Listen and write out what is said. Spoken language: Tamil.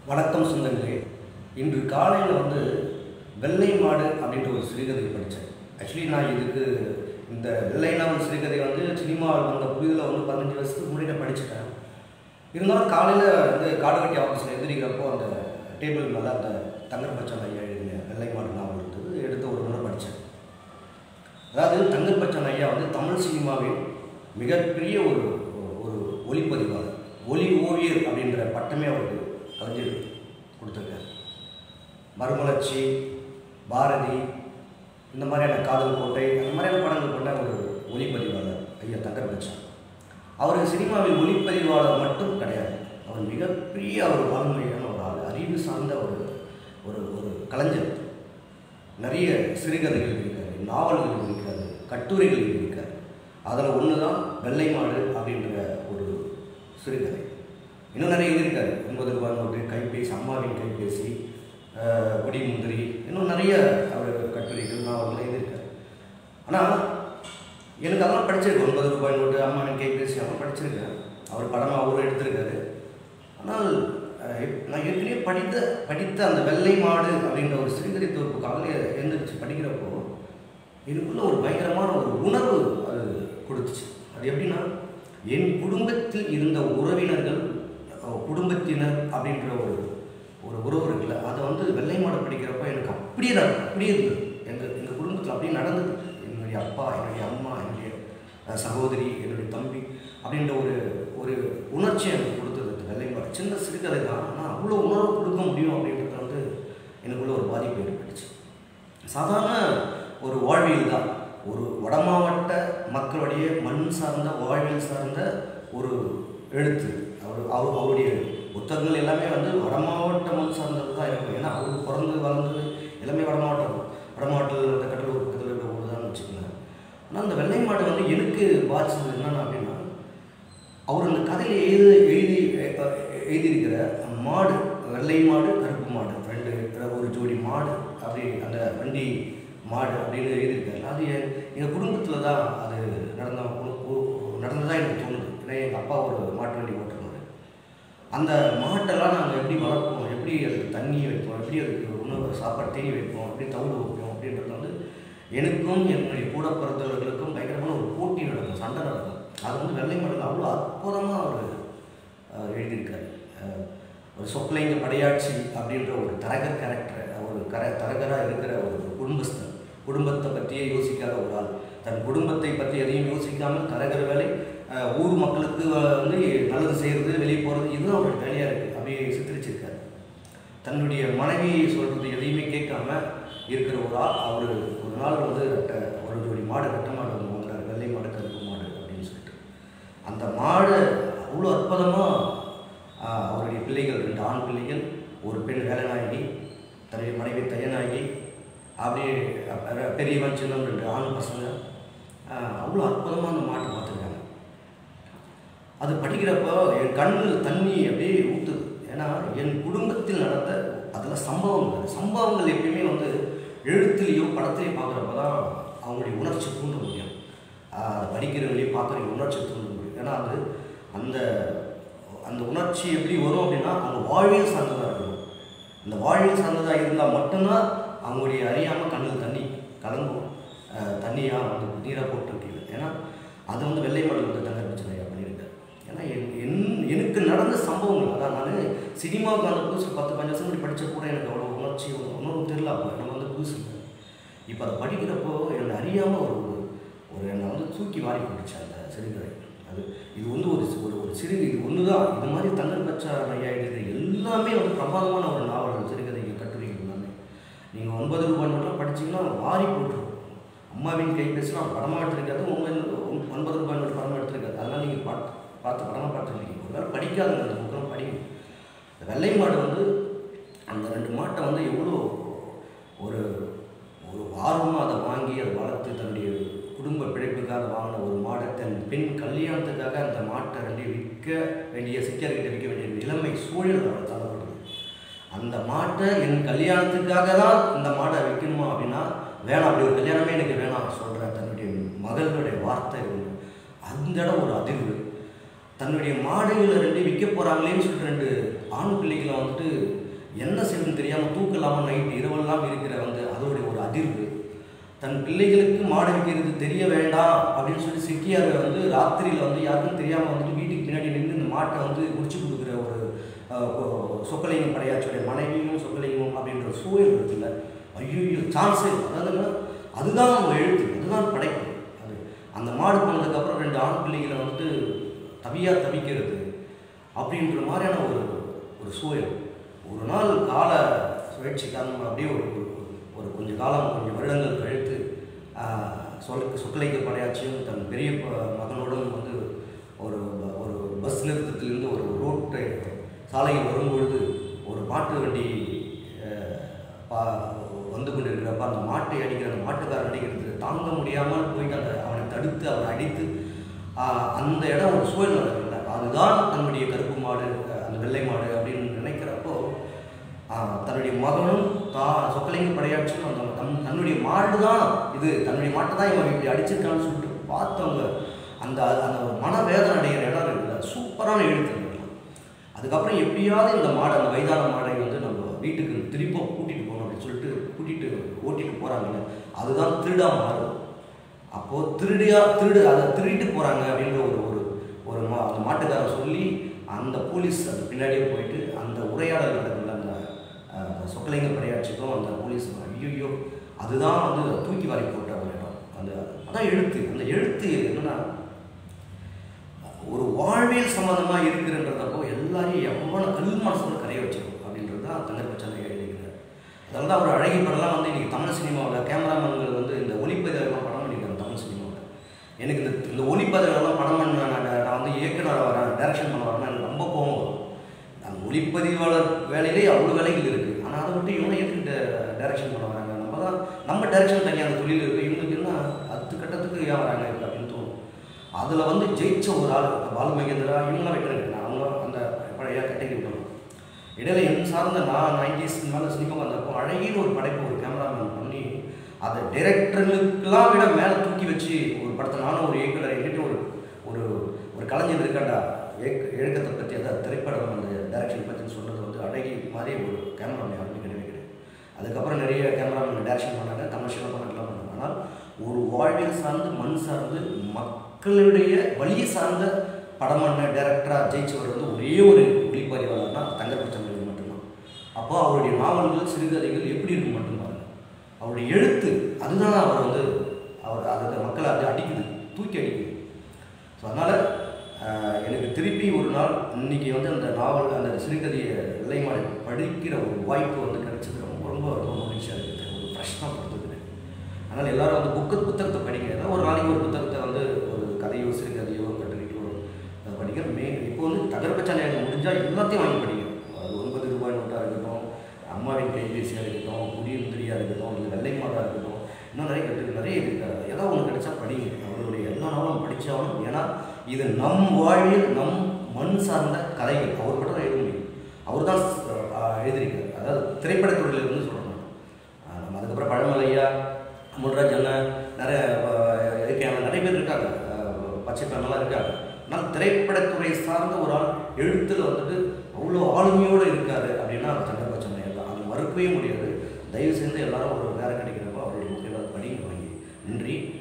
வணக்கம் சொந்தங்களே இன்று காலையில் வந்து வெள்ளை மாடு அப்படின்ற ஒரு சிறுகதை படித்தேன் ஆக்சுவலி நான் இதுக்கு இந்த வெள்ளை நாவல் சிறுகதை வந்து சினிமாவில் வந்த புதிதில் வந்து பதினஞ்சு வருஷத்துக்கு முன்னாடி படிச்சுட்டேன் இருந்தாலும் காலையில் வந்து காடுகட்டி ஆஃபீஸில் எதிரிக்கிறப்போ அந்த டேபிள் மேலே அந்த தங்கர் பச்சன் ஐயா எழுதிய வெள்ளை மாடு நாவல் இருந்தது எடுத்து ஒரு முறை படித்தேன் அதாவது தங்கர் பச்சன் ஐயா வந்து தமிழ் சினிமாவின் மிகப்பெரிய ஒரு ஒரு ஒளிப்பதிவாளர் ஒளி ஓவியர் அப்படின்ற பட்டமே அவருக்கு கலைஞர் கொடுத்துருக்காரு மறுமலர்ச்சி பாரதி இந்த மாதிரியான காதல் கோட்டை அந்த மாதிரியான படங்கள் கொண்ட ஒரு ஒளிப்பதிவாளர் ஐயா தங்கர் பச்சன் அவர் சினிமாவில் ஒளிப்பதிவாளர் மட்டும் கிடையாது அவர் மிகப்பெரிய ஒரு வாழ்முறையான ஒரு ஆள் அறிவு சார்ந்த ஒரு ஒரு ஒரு கலைஞர் நிறைய சிறுகதைகள் இருக்காரு நாவல்கள் இருக்காரு கட்டுரைகள் இருக்காரு அதில் ஒன்று தான் வெள்ளை மாடு அப்படின்ற ஒரு சிறுகதை இன்னும் நிறைய எழுதியிருக்காரு ஒன்பது ரூபாய் நோட்டு கைபேசி அம்மாவின் கைபேசி அஹ், கொடிமுந்திரி இன்னும் நிறைய அவர் கட்டுரைகள் நாவல்கள் எழுதியிருக்காரு ஆனால் எனக்கு அதெல்லாம் படிச்சிருக்கு ஒன்பது ரூபாய் நோட்டு அம்மாவின் கைபேசி அதெல்லாம் படிச்சிருக்கேன் அவர் படமாக அவரும் எடுத்திருக்காரு ஆனால் அஹ், இப்- நான் ஏற்கனவே படித்த படித்த அந்த வெள்ளை மாடு அப்படின்ற ஒரு சிறுகதை தொகுப்பு காலையில் எழுந்திரிச்சு படிக்கிறப்போ எனக்குள்ள ஒரு பயங்கரமான ஒரு உணர்வு அது கொடுத்துச்சு அது எப்படின்னா என் குடும்பத்தில் இருந்த உறவினர்கள் அஹ், குடும்பத்தினர் அப்படின்ற ஒரு ஒரு உறவு இருக்குல்ல அதை வந்து வெள்ளை மாடு படிக்கிறப்ப எனக்கு அப்படியே நட- அப்படியே இருந்தது எங்கள் எங்கள் குடும்பத்தில் அப்படியே நடந்தது என்னுடைய அப்பா என்னுடைய அம்மா என்னுடைய அஹ், சகோதரி என்னுடைய தம்பி அப்படின்ற ஒரு ஒரு உணர்ச்சி எனக்கு கொடுத்தது இந்த வெள்ளை மாடு சின்ன சிறுகதை தான் ஆனால் அவ்வளோ உணர்வு கொடுக்க முடியும் அப்படின்றத வந்து எனக்குள்ள ஒரு பாதிப்பு ஏற்பட்டுச்சு சாதாரண ஒரு வாழ்வியல் தான் ஒரு வடமாவட்ட மக்களுடைய மண் சார்ந்த வாழ்வியல் சார்ந்த ஒரு எழுத்து அவர் அவர் அவருடைய புத்தகங்கள் எல்லாமே வந்து வடமாவட்ட மண் சார்ந்தது தான் இருக்கும் ஏன்னா அவர் பிறந்து வளர்ந்தது எல்லாமே வடமாவட்டம் வடமாவட்டத்தில் இருந்த கடலூர் பக்கத்தில் இருக்கிற ஊர் தான் வச்சுக்கோங்க ஆனால் அந்த வெள்ளை மாடு வந்து எனக்கு பாதிச்சது என்னென்ன அப்படின்னா அவர் அந்த கதையில் எழுதி எழுதி அஹ், எழுதியிருக்கிற மாடு வெள்ளை மாடு கருப்பு மாடு ரெண்டு ஒரு ஜோடி மாடு அப்படி அந்த வண்டி மாடு அப்படின்னு எழுதியிருக்காரு அது என் எங்கள் குடும்பத்தில் தான் அது நடந்த நடந்ததாக எனக்கு தோணுது ஏன்னா எங்கள் அப்பா ஒரு மாட்டு வண்டி ஓட்டுறாரு அந்த மாட்டெல்லாம் நாங்கள் எப்படி வளர்ப்போம் எப்படி அதுக்கு தண்ணி வைப்போம் எப்படி அதுக்கு உணவு சாப்பாடு தேடி வைப்போம் எப்படி தவிடு வைப்போம் அப்படின்றது வந்து எனக்கும் என்னுடைய கூட பிறந்தவர்களுக்கும் பயங்கரமான ஒரு போட்டி நடக்கும் சண்டை நடக்கும் அது வந்து வெள்ளை மடல் அவ்வளோ அற்புதமாக அவர் அஹ், எழுதியிருக்காரு அஹ், ஒரு சொக்கலைங்க படையாட்சி அப்படின்ற ஒரு தரகர் கேரக்டர் ஒரு கர தரகராக இருக்கிற ஒரு குடும்பஸ்தன் குடும்பத்தை பற்றியே யோசிக்காத ஒரு ஆள் தன் குடும்பத்தை பற்றி எதையும் யோசிக்காமல் தரகர் வேலை அஹ், ஊர் மக்களுக்கு வந்து நல்லது செய்கிறது வெளியே போகிறது இதுதான் அவரோட வேலையாக இருக்குது அப்படியே சித்தரிச்சிருக்காரு தன்னுடைய மனைவி சொல்கிறது எதையுமே கேட்காம இருக்கிற ஒரு ஆள் அவர் ஒரு நாள் வந்து ரெட்டை ஒரு ஜோடி மாடு ரெட்டை மாடு வந்து வாங்குறாரு வெள்ளை மாடு கருப்பு மாடு அப்படின்னு சொல்லிட்டு அந்த மாடு அவ்வளோ அற்புதமாக அவருடைய பிள்ளைகள் ரெண்டு ஆண் பிள்ளைகள் ஒரு பெண் வேலைநாயகி தன்னுடைய மனைவி தையநாயகி அப்படியே அஹ், பெரியவன் சின்னவன் ரெண்டு ஆண் பசங்க ஆஹ், அவ்வளோ அற்புதமாக அந்த மாட்டை பார்த்துருக்காங்க அது படிக்கிறப்போ என் கண்ணில் தண்ணி அப்படியே ஊற்றுது ஏன்னா என் குடும்பத்தில் நடந்த அதில் சம்பவங்கள் சம்பவங்கள் எப்பயுமே வந்து எழுத்துலேயோ படத்துலையோ பார்க்குறப்ப தான் அவங்களுடைய உணர்ச்சி தூண்ட முடியும் ஆஹ் அதை படிக்கிறவங்களையும் பார்க்குறவங்க உணர்ச்சி தூண்ட முடியும் ஏன்னா அது அந்த அந்த உணர்ச்சி எப்படி வரும் அப்படின்னா அவங்க வாழ்வியல் சார்ந்ததாக இருக்கணும் அந்த வாழ்வியல் சார்ந்ததாக இருந்தால் மட்டும்தான் அவங்களுடைய அறியாமல் கண்ணில் தண்ணி கலங்கும் தண்ணியாக வந்து நீராக போட்டுருக்கீங்க ஏன்னா அது வந்து வெள்ளை மடல் வந்து தங்க பிரச்சனையாக பண்ணியிருக்காரு ஏன்னா என் என் எனக்கு நடந்த சம்பவங்கள் அதான் நான் சினிமாவுக்கு அந்த புதுசு பத்து பஞ்சு வருஷம் முன்னாடி படித்த கூட எனக்கு அவ்வளோ உணர்ச்சி உணர்வு தெரியல அப்போ நம்ம வந்து புதுசு இல்லை இப்போ அதை படிக்கிறப்போ என்னை அறியாமல் ஒரு ஒரு என்னை வந்து தூக்கி வாரி போட்டுச்சு அந்த சிறுகதை அது இது வந்து ஒரு சி- ஒரு ஒரு சிறு இது ஒன்று தான் இது மாதிரி தங்கர் பச்சா ஐயா எழுதிய எல்லாமே வந்து பிரமாதமான ஒரு நாவல் சிறுகதைகள் கட்டுரைகள் எல்லாமே நீங்கள் ஒன்பது ரூபாய் நோட்டெலாம் படிச்சீங்கன்னா வாரி போட்டுரும் அம்மாவின் கைபேசிலாம் படமாக எடுத்திருக்காது உங்கள் ஒன்பது ரூபாய் நோட்டு படமாக எடுத்திருக்காது அதெல்லாம் நீங்கள் பார்த்து பார்த்து படமாக பார்த்துருக்கீங்க ஒரு வேளை படிக்காதுங்க அந்த புக்கெல்லாம் படிங்க இந்த வெள்ளை மாடு வந்து அந்த ரெண்டு மாட்டை வந்து எவ்வளோ ஒரு ஒரு ஆர்வமாக அதை வாங்கி அதை வளர்த்து தன்னுடைய குடும்ப பிழைப்புக்காக வாங்கின ஒரு மாடை தன் பெண் கல்யாணத்துக்காக அந்த மாட்டை ரெண்டையும் விற்க வேண்டிய சிக்கர்கிட்ட விற்க வேண்டிய நிலைமை சூழல் அவர் தள்ளப்படுது அந்த மாட்டை என் கல்யாணத்துக்காக தான் இந்த மாடை விற்கணுமா அப்படின்னா வேணாம் அப்படி ஒரு கல்யாணமே எனக்கு வேணாம் சொல்கிற தன்னுடைய மகளுடைய வார்த்தை ஒன்று அந்த இடம் ஒரு அதிர்வு தன்னுடைய மாடுகளை ரெண்டு விற்க போகிறாங்களேன்னு சொல்லிட்டு ரெண்டு ஆண் பிள்ளைகளை வந்துட்டு தெரியாமல் தூக்கம் இல்லாமல் நைட்டு இரவெல்லாம் இருக்கிற வந்து அதோடைய ஒரு அதிர்வு தன் பிள்ளைகளுக்கு மாடு வைக்கிறது தெரிய வேண்டாம் அப்படின்னு சொல்லி சிக்கியார் வந்து ராத்திரியில் வந்து யாருக்கும் தெரியாமல் வந்துட்டு வீட்டுக்கு பின்னாடி நின்று இந்த மாட்டை வந்து குடிச்சு கொடுக்குற ஒரு அஹ், கொ- சொக்கலிங்கம் படையாச்சுடைய மனைவியும் சொக்கலிங்கம் அப்படின்ற ஒரு சூழல் இருக்குல்ல ஐயோ சான்ஸே அதாவது அதுதான் அவங்க எழுத்து அதுதான் படைப்பு அது அந்த மாடு போனதுக்கப்புறம் ரெண்டு ஆண் பிள்ளைகளை வந்துட்டு தவியாக தவிக்கிறது அப்படின்ற மாதிரியான ஒரு ஒரு சூழல் ஒரு நாள் கால சுழற்சி காரணமாக அப்படியே ஒரு ஒரு- ஒரு கொஞ்ச காலம் கொஞ்சம் வருடங்கள் கழித்து ஆஹ், சொல் சொக்கலைக்கு படையாச்சியும் தன் பெரிய ப- மகனோடும் வந்து ஒரு ப- ஒரு பஸ் நிறுத்தத்திலிருந்து ஒரு ரோட்டை சாலையில் வரும்பொழுது ஒரு மாட்டு வண்டி ஆஹ், பா- வந்து கொண்டிருக்கிறப்ப அந்த மாட்டை அடிக்கிற அந்த மாட்டுக்காரன் அடிக்கிறது தாங்க முடியாமல் போயிட்டு அந்த அவனை தடுத்து அவனை அடித்து ஆஹ், அந்த இடம் ஒரு சூழல் நடக்கல அதுதான் தன்னுடைய கருப்பு மாடு அஹ், அந்த வெள்ளை மாடு அப்படின்னு நினைக்கிறப்போ ஆஹ், தன்னுடைய மகனும் தான் சொக்கலிங்க படையாட்சியும் அந்த தன் தன்னுடைய மாடு தான் இது தன்னுடைய மாட்டை தான் இவன் இப்படி அடிச்சிருக்கான்னு சொல்லிட்டு பார்த்தவங்க அந்த அந்த ஒரு மனவேதனை அடைகிற இடம் இருக்குல்ல சூப்பரான எழுத்து அதுக்கப்புறம் எப்படியாவது இந்த மாடை அந்த வயதான மாடை வந்து நம்ம வீட்டுக்கு திரும்ப கூட்டிகிட்டு போகணும் அப்படின்னு சொல்லிட்டு கூட்டிகிட்டு ஓட்டிட்டு போகிறாங்கல்ல அதுதான் திருடா மாறும் அப்போது திருடியா திருடு அதை திருடிட்டு போகிறாங்க அப்படின்ற ஒரு ஒரு ஒரு மா அந்த மாட்டுக்காரர் சொல்லி அந்த போலீஸ் அது பின்னாடியே போயிட்டு அந்த உரையாடல் நடக்குதுல அந்த அஹ், சொக்கலிங்க படையாட்சிக்கும் அந்த போலீஸ் ஐயோ அதுதான் வந்து தூக்கி வாரி போட்ட ஒரு இடம் அந்த அதான் எழுத்து அந்த எழுத்து என்னன்னா ஒரு வாழ்வியல் சம்மந்தமாக இருக்குன்றதப்போ எல்லாரையும் எவ்வளோ கல் மனசோட கரைய வச்சிடும் அப்படின்றது தான் தங்கர்பச்சனை எழுதிக்கிறார் அதனால தான் அவர் அழகி படம்லாம் வந்து இன்றைக்கி தமிழ் சினிமாவில் கேமராமேன்கள் வந்து இந்த ஒளிப்பதிவெல்லாம் படம் பண்ணியிருக்காங்க தமிழ் சினிமாவில் எனக்கு இந்த இந்த ஒளிப்பதிவெல்லாம் படம் பண்ண நான் நான் வந்து இயக்குனர் வரேன் டைரக்ஷன் பண்ண வரேன்னா எனக்கு ரொம்ப கோவம் வரும் அந்த ஒளிப்பதிவாளர் வேலையிலே அவ்வளோ வேலைகள் இருக்குது ஆனால் அதை விட்டு இவங்க எதுக்கு டைரக்ஷன் பண்ண வராங்க நம்ம தான் நம்ம டைரக்ஷன் தனியாக அந்த தொழில் இருக்குது இவங்களுக்கு என்ன அடுத்த கட்டத்துக்கு ஏன் வராங்க இப்ப அப்படின்னு தோணும் அதில் வந்து ஜெயிச்ச ஒரு ஆள் இப்ப பாலு மகேந்திரா இவங்களாம் வெட்டுறாங்க நான் அவங்க அந்த பழைய கேட்டகரி விடணும் இடையில என் சார்ந்த நான் நைன்டிஸ் மேலே சினிமா வந்தப்போ அழகின்னு ஒரு படைப்பு ஒரு கேமராமேன் பண்ணி அதை டைரக்டர்களுக்கெல்லாம் விட மேலே தூக்கி வச்சு ஒரு படத்தை நானும் ஒரு இயக்குனர் என்கிட்ட ஒரு ஒரு ஒரு கலைஞர் இருக்காண்டா ஏக் எழுக்கத்தை பற்றி அதாவது திரைப்படம் அந்த டைரக்ஷன் பற்றி சொன்னது வந்து அழகி மாதிரி ஒரு கேமராமேன் யாருமே கிடையவே கிடையாது அதுக்கப்புறம் நிறைய கேமராமேன் டைரக்ஷன் பண்ணாங்க கமர்ஷியலாக பண்ணலாம் பண்ணாங்க ஆனால் ஒரு வாழ்வியல் சார்ந்து மண் சார்ந்து மக்களுடைய வழி சார்ந்த படம் பண்ண டைரக்டராக ஜெயிச்சவர் வந்து ஒரே ஒரு ஒளிப்பதிவாளர்னா தங்கப்பச்சம்பள்ளி மட்டும்தான் அப்போ அவருடைய நாவல்கள் சிறுகதைகள் எப்படி இருக்கும் மட்டும் பாருங்க அவருடைய எழுத்து அதுதான் அவர் வந்து அவர் அதை மக்களை அது அடிக்குது தூக்கி அடிக்குது ஸோ அதனால் எனக்கு திருப்பி ஒரு நாள் இன்னைக்கு வந்து அந்த நாவல் அந்த சிறுகதையை வெள்ளைமாலை படிக்கிற ஒரு வாய்ப்பு வந்து கிடைச்சது ரொம்ப ரொம்ப ரொம்ப மகிழ்ச்சியாக இருக்குது ஒரு பிரச்சனை கொடுத்துருக்கு அதனால் எல்லாரும் வந்து புக்கு புத்தகத்தை படிங்க ஏதாவது ஒரு நாளைக்கு ஒரு புத்தகத்தை வந்து ஒரு கதையோ சிறுகதையோ கட்டுரைக்கோ அதை படிங்க மே இப்போ வந்து தகர்பச்சாலை முடிஞ்சால் எல்லாத்தையும் வாங்கி படிங்க அது ஒன்பது ரூபாய் நோட்டாக இருக்கட்டும் அம்மாவின் கைபேசியாக இருக்கட்டும் குடியிருந்திரியாக இருக்கட்டும் இல்லை வெள்ளை மாடாக இருக்கட்டும் இன்னும் நிறைய கட்டு நிறைய இருக்காது ஏதாவது ஒன்று கிடைச்சா படிங்க அவருடைய எல்லா நாளும் படித்தாலும் ஏன்னா இது நம் வாழ்வில் நம் மண் சார்ந்த கதைகள் அவர் மட்டும் தான் எழுத முடியும் அவர் தான் எழுதியிருக்காரு அதாவது திரைப்படத்துறையில் இருந்து சொல்கிறேன் நான் நம்ம அதுக்கப்புறம் பழமலையா முன்ராஜ் அண்ணன் நிறைய அஹ், இருக்காங்க நிறைய பேர் இருக்காங்க அஹ், பச்சை பேனெல்லாம் இருக்காங்க ஆனால் திரைப்படத்துறை சார்ந்த ஒரு ஆள் எழுத்தில் வந்துட்டு அவ்வளோ ஆளுமையோடு இருக்காரு அப்படின்னா அது தங்கப்பச்சனை தான் அது மறுக்கவே முடியாது தயவு செய்து எல்லாரும் ஒரு நேரம் கிடைக்கிறப்போ அவருடைய முக்கியமாக படிங்க வாங்கி நன்றி